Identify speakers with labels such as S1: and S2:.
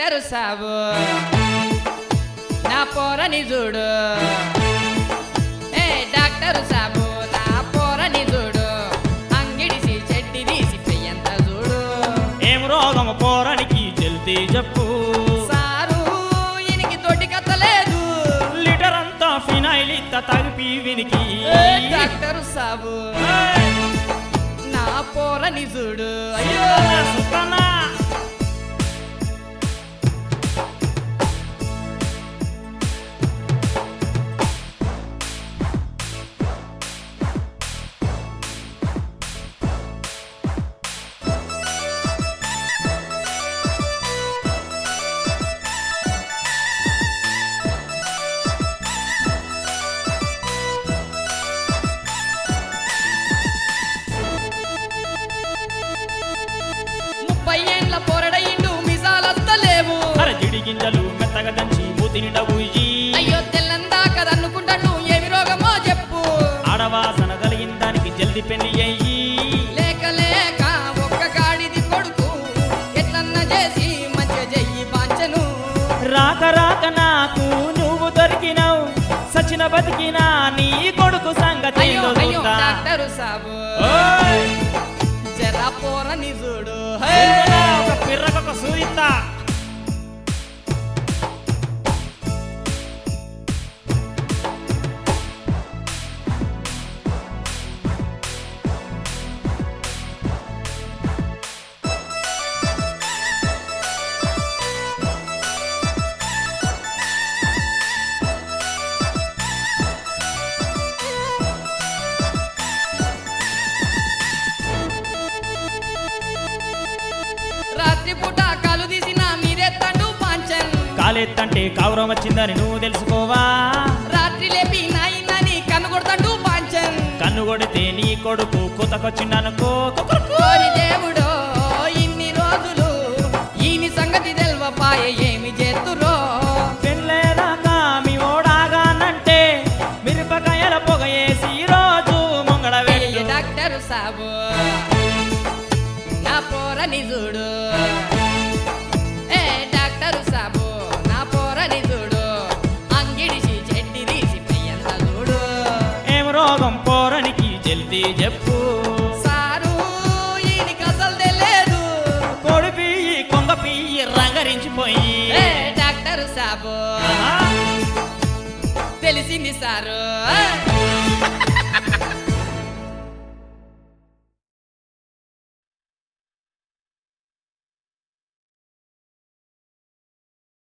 S1: Doctor సాబు నా పోరని చూడు ఏ doctor సాబు నా పోరని చూడు అంగిడిసి చెడ్డి తీసి పెయ్యంత చూడు
S2: ఏం రోగం పోరానికి జల్దీ చెప్పు
S1: సారు ఈయనకి తోటి కత్తలేదు
S2: లీటర్ అంతా ఫినాయిల్ ఇత్త తగిపి వినికి
S1: ఏ డాక్టర్ సాబు నా పోరని చూడు అయ్యో
S2: సుత్తన్నా
S1: ముప్పై ఏండ్ల పోరడయిండు మిసాలస్తలేవు
S2: అర జిడి గింజలు మెత్తగా దంచి మూతి నిండా ఉయ్యి
S1: అయ్యో తెల్లందా కదనుకుంటాను ఏమి రోగమో చెప్పు
S2: ఆడవాసన కలిగిన దానికి జల్ది పెళ్లి అయ్యి
S1: లేక లేక ఒక్క గాడిది కొడుకు ఎట్లన్నా చేసి మంచి చెయ్యి పాంచను
S2: రాక రాక నాకు నువ్వు దొరికినావు సచిన బతికినా నీ కొడుకు సంగతి
S1: అయ్యో
S2: ఏందో
S1: అయ్యో
S2: చూస్తా.
S1: డాక్టరు సాబు
S2: ఓయ్!
S1: జరా పోరని చూడు
S2: చూడరా, ఒక పిర్రకొక సూయిత్తా
S1: రాత్రి పూట కాలు తీసిన మీరే తండు పాంచన్
S2: కాలెత్తంటే కావురం వచ్చిందని నువ్వు తెలుసుకోవా
S1: రాత్రి లేపి నాయనని కన్ను కొడతాడు పాంచన్
S2: కన్ను కొడితే నీ కొడుకు కుతకొచ్చిండనుకో
S1: ఓరి దేవుడో ఇన్ని రోజులు ఈని సంగతి తెల్వపాయ ఏమి చేతురో
S2: పెళ్ళేదాకా మీ ఓడాగానంటే మిరపకాయల పొగ వేసి రోజు ముంగడ
S1: అయ్యయ్య
S2: వెళ్ళు
S1: డాక్టర్ సాబు నా పోరని చూడు ఏ డాక్టర్ సాబు నా పోరని చూడు అంగిడిసి చెడ్డి తీసి పెయ్యంత చూడు
S2: ఏం రోగం పోరనికి జల్దీ చెప్పు
S1: సారు ఈయనకి అసలు తెలియదు
S2: కోడి పియ్యి కొంగ పియ్యి రంగరించిపోయి
S1: ఏ డాక్టర్ సాబు
S2: ఆహా.
S1: తెలిసింది సారు